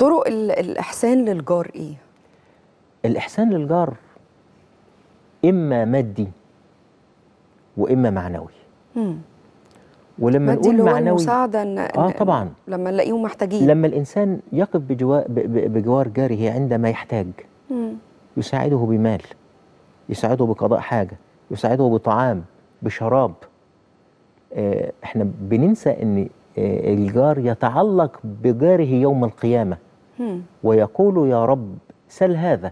طرق ال- الإحسان للجار إيه؟ الإحسان للجار إما مادي وإما معنوي مم. ولما مادي نقول اللي هو معنوي المساعدة إن آه إن- طبعا لما نلاقيهم محتاجين لما الإنسان يقف بجوا- ب- ب- بجوار جاره عندما يحتاج مم. يساعده بمال يساعده بقضاء حاجة يساعده بطعام بشراب آه، احنا بننسى ان آه، الجار يتعلق بجاره يوم القيامة مم. ويقول يا رب سل هذا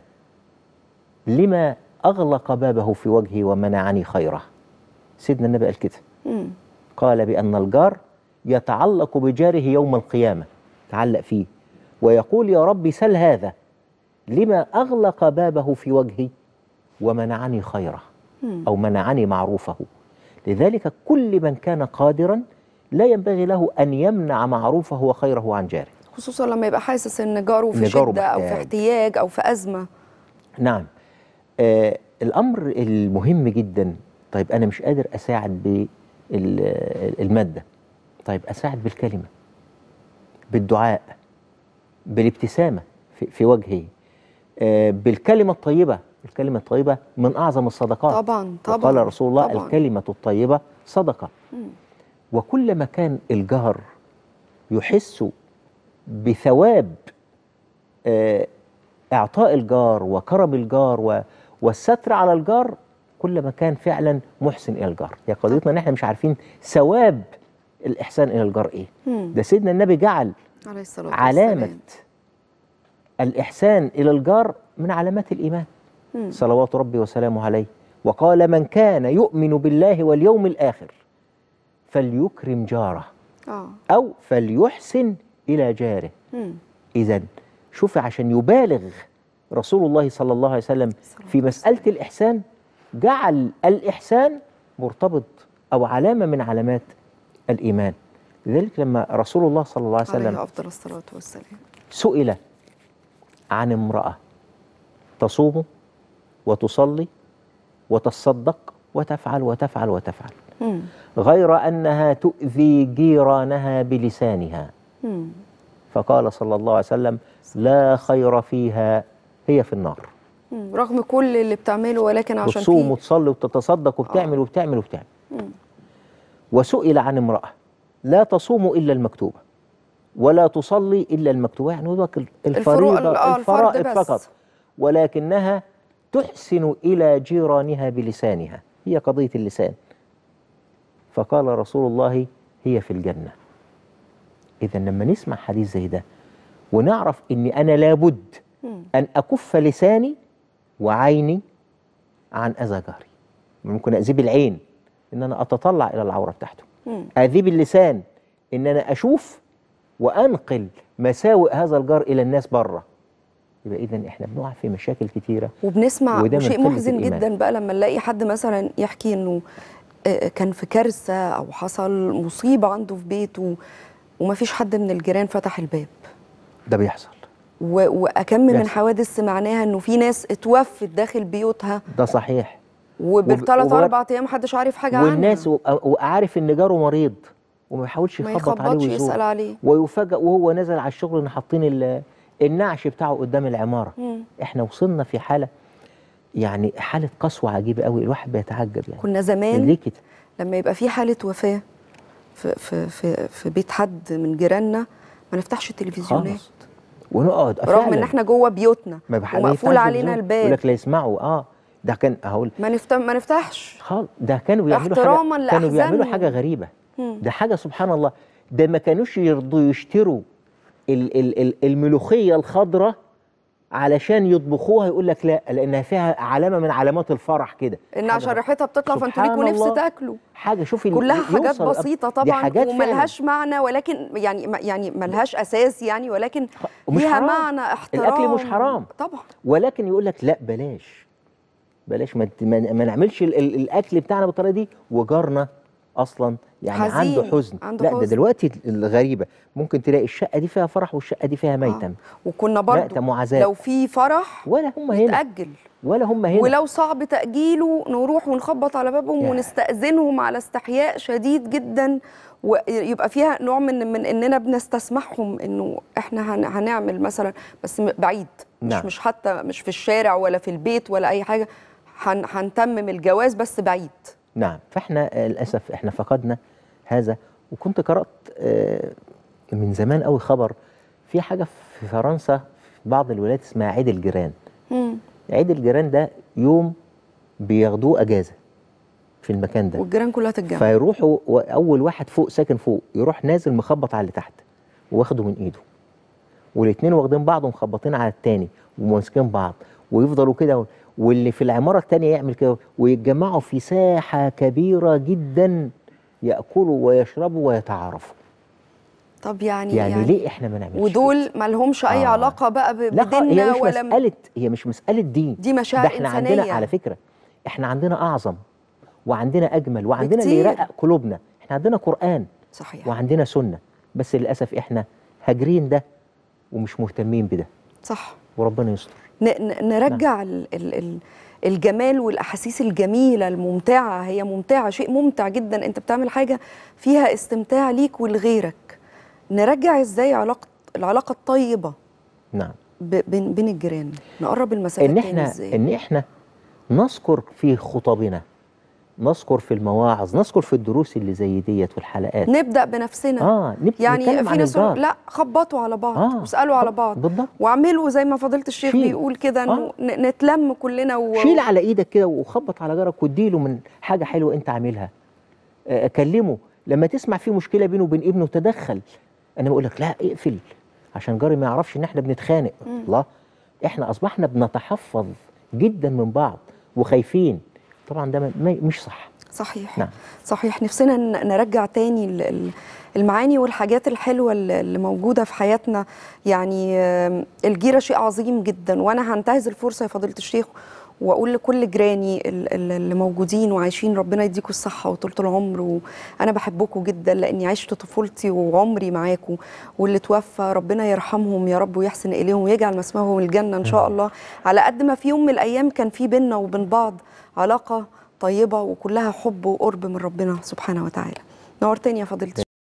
لما أغلق بابه في وجهي ومنعني خيره سيدنا النبي قال كده مم. قال بأن الجار يتعلق بجاره يوم القيامة تعلق فيه ويقول يا رب سل هذا لما أغلق بابه في وجهي ومنعني خيره مم. أو منعني معروفه لذلك كل من كان قادرا لا ينبغي له أن يمنع معروفه وخيره عن جاره خصوصا لما يبقى حاسس إن جاره في إن جاره شدة أو في محتاج. احتياج أو في أزمة نعم آه الأمر المهم جدا طيب أنا مش قادر أساعد بالمادة طيب أساعد بالكلمة بالدعاء بالابتسامة في, في وجهه آه بالكلمة الطيبة الكلمة الطيبة من أعظم الصدقات طبعا طبعا وقال رسول الله طبعا. الكلمة الطيبة صدقة مم. وكلما كان الجار يحس بثواب آه، إعطاء الجار وكرم الجار و- والستر على الجار كلما كان فعلا محسن إلى الجار هي قضيتنا إن إحنا مش عارفين ثواب الإحسان إلى الجار إيه مم. ده سيدنا النبي جعل عليه الصلاة علامة والسلام. الإحسان إلى الجار من علامات الإيمان مم. صلوات ربي وسلامه عليه وقال من كان يؤمن بالله واليوم الآخر فليكرم جاره آه أو فليحسن إلى جاره مم. إذا شوف عشان يبالغ رسول الله صلى الله عليه وسلم في مسألة الإحسان جعل الإحسان مرتبط أو علامة من علامات الإيمان لذلك لما رسول الله صلى الله عليه وسلم عليه أفضل الصلاة والسلام سئل عن امرأة تصوم وتصلي وتصدق وتفعل وتفعل وتفعل مم. غير أنها تؤذي جيرانها بلسانها مم. فقال صلى الله عليه وسلم لا خير فيها هي في النار مم. رغم كل اللي بتعمله ولكن عشان بتصوم في وتصلي وتتصدق وبتعمل وبتعمل وبتعمل مم. وسئل عن امرأة لا تصوم إلا المكتوبة ولا تصلي إلا المكتوبة يعني هو الفروق الفريضة آه، الفرض الفرائض بس. فقط ولكنها تحسن إلى جيرانها بلسانها هي قضية اللسان فقال رسول الله هي في الجنة إذا لما نسمع حديث زي ده ونعرف إني أنا لابد مم. أن أكف لساني وعيني عن أذى جاري ممكن أذيب العين إن أنا أتطلع إلى العورة بتاعته مم. أذيب اللسان إن أنا أشوف وأنقل مساوئ هذا الجار إلى الناس بره يبقى إذا إحنا بنقع في مشاكل كتيرة وبنسمع وده من وشيء قلة محزن الإيمان. جدا بقى لما نلاقي حد مثلا يحكي انه آه، كان في كارثه او حصل مصيبه عنده في بيته وما فيش حد من الجيران فتح الباب ده بيحصل و- واكم من بيحصل. حوادث سمعناها انه في ناس اتوفت داخل بيوتها ده صحيح وبالثلاث وب- اربع ايام محدش عارف حاجه عنها والناس و- وعارف إن جاره مريض وما يحاولش ما يخبط عليه يخبطش ويزور يسال عليه ويفاجأ وهو نازل على الشغل إن حاطين ال- النعش بتاعه قدام العمارة مم. احنا وصلنا في حالة يعني حالة قسوة عجيبة قوي الواحد بيتعجب يعني كنا زمان ليه كده لما يبقى في حاله وفاه في في في, في بيت حد من جيراننا ما نفتحش التلفزيونات خالص ونقعد رغم فعلاً. ان احنا جوه بيوتنا ما بح- ومقفول يفتحش علينا الزوم. الباب. يقول لك لا يسمعوا اه ده كان هقول ما نفتح ما نفتحش خالص ده كانوا بيعملوا احتراما حاجه كانوا بيعملوا لأحزانهم. حاجه غريبه مم. ده حاجه سبحان الله ده ما كانوش يرضوا يشتروا ال ال ال الملوخيه الخضراء علشان يطبخوها يقول لك لا لانها فيها علامه من علامات الفرح كده ان حاجة عشان ريحتها بتطلع فانتوا سبحان ليكوا نفس الله. تاكلوا حاجه شوفي كلها حاجات يوصل الأب- بسيطه دي طبعا حاجات فعلاً. وملهاش معنى ولكن يعني ما- يعني ملهاش اساس يعني ولكن ومش ليها حرام. معنى احترام الأكل مش حرام. طبعا ولكن يقول لك لا بلاش بلاش ما, ما, ما نعملش ال ال الاكل بتاعنا بالطريقه دي وجارنا اصلا يعني حزين، عنده حزن عنده لا ده حزن. دلوقتي الغريبه ممكن تلاقي الشقه دي فيها فرح والشقه دي فيها ميتم آه. وكنا مأتم برضو وعذاب لو في فرح ولا هم هنا يتأجل ولا هم هنا ولو صعب تأجيله نروح ونخبط على بابهم يا. ونستأذنهم على استحياء شديد جدا ويبقى فيها نوع من من اننا بنستسمحهم انه احنا هن- هنعمل مثلا بس م- بعيد مش نعم. مش حتى مش في الشارع ولا في البيت ولا اي حاجه هن هنتمم الجواز بس بعيد نعم فاحنا آه، للاسف احنا فقدنا هذا وكنت قرات آه، من زمان قوي خبر في حاجه في فرنسا في بعض الولايات اسمها عيد الجيران مم. عيد الجيران ده يوم بياخدوه اجازه في المكان ده والجيران كلها تتجمع فيروحوا اول واحد فوق ساكن فوق يروح نازل مخبط على اللي تحت واخده من ايده والاثنين واخدين بعض ومخبطين على التاني وماسكين بعض ويفضلوا كده واللي في العماره التانيه يعمل كده ويتجمعوا في ساحه كبيره جدا ياكلوا ويشربوا ويتعارفوا طب يعني يعني, يعني ليه احنا ما نعملش كده؟ ودول ما لهمش اي آه. علاقه بقى ب- لا خ- هي بديننا مش ولا مساله هي مش مساله دين دي مشاعر ده احنا عندنا إنسانية. على فكره احنا عندنا اعظم وعندنا اجمل وعندنا اللي بكتير. يرقق قلوبنا احنا عندنا قران صحيح وعندنا سنه بس للاسف احنا هاجرين ده ومش مهتمين بده صح وربنا يستر ن- ن- نرجع ال ال ال الجمال والاحاسيس الجميله الممتعه هي ممتعه شيء ممتع جدا انت بتعمل حاجه فيها استمتاع ليك ولغيرك نرجع ازاي علاقه العلاقه الطيبه نعم ب- بين بين الجيران نقرب المسافات ان تاني احنا ازاي ان احنا نذكر في خطبنا نذكر في المواعظ نذكر في الدروس اللي زي ديت والحلقات نبدا بنفسنا اه نب- يعني نتكلم في عن ناس يقولوا الجار لا خبطوا على بعض آه، واسالوا على خب- بعض بالضبط واعملوا زي ما فضيله الشيخ شيل. بيقول كده انه آه. ن- نتلم كلنا و... شيل على ايدك كده وخبط على جارك واديله من حاجه حلوه انت عاملها آه، كلمه لما تسمع في مشكله بينه وبين ابنه تدخل انا بقول لك لا اقفل عشان جاري ما يعرفش ان احنا بنتخانق الله احنا اصبحنا بنتحفظ جدا من بعض وخايفين طبعا ده ما- ما- مش صح صحيح نعم. صحيح نفسنا ن- نرجع تاني ال- ال- المعاني والحاجات الحلوة اللي اللي موجودة في حياتنا يعني آم، الجيرة شيء عظيم جدا وأنا هنتهز الفرصة يا فضيلة الشيخ وأقول لكل جيراني ال- ال- اللي موجودين وعايشين ربنا يديكم الصحة وطولة العمر وأنا بحبكم جدا لأني عشت طفولتي وعمري معاكم واللي توفى ربنا يرحمهم يا رب ويحسن إليهم ويجعل مسمعهم الجنة إن شاء الله على قد ما في يوم من الأيام كان في بيننا وبين بعض علاقة طيبة وكلها حب وقرب من ربنا سبحانه وتعالى نورتني يا فضيلة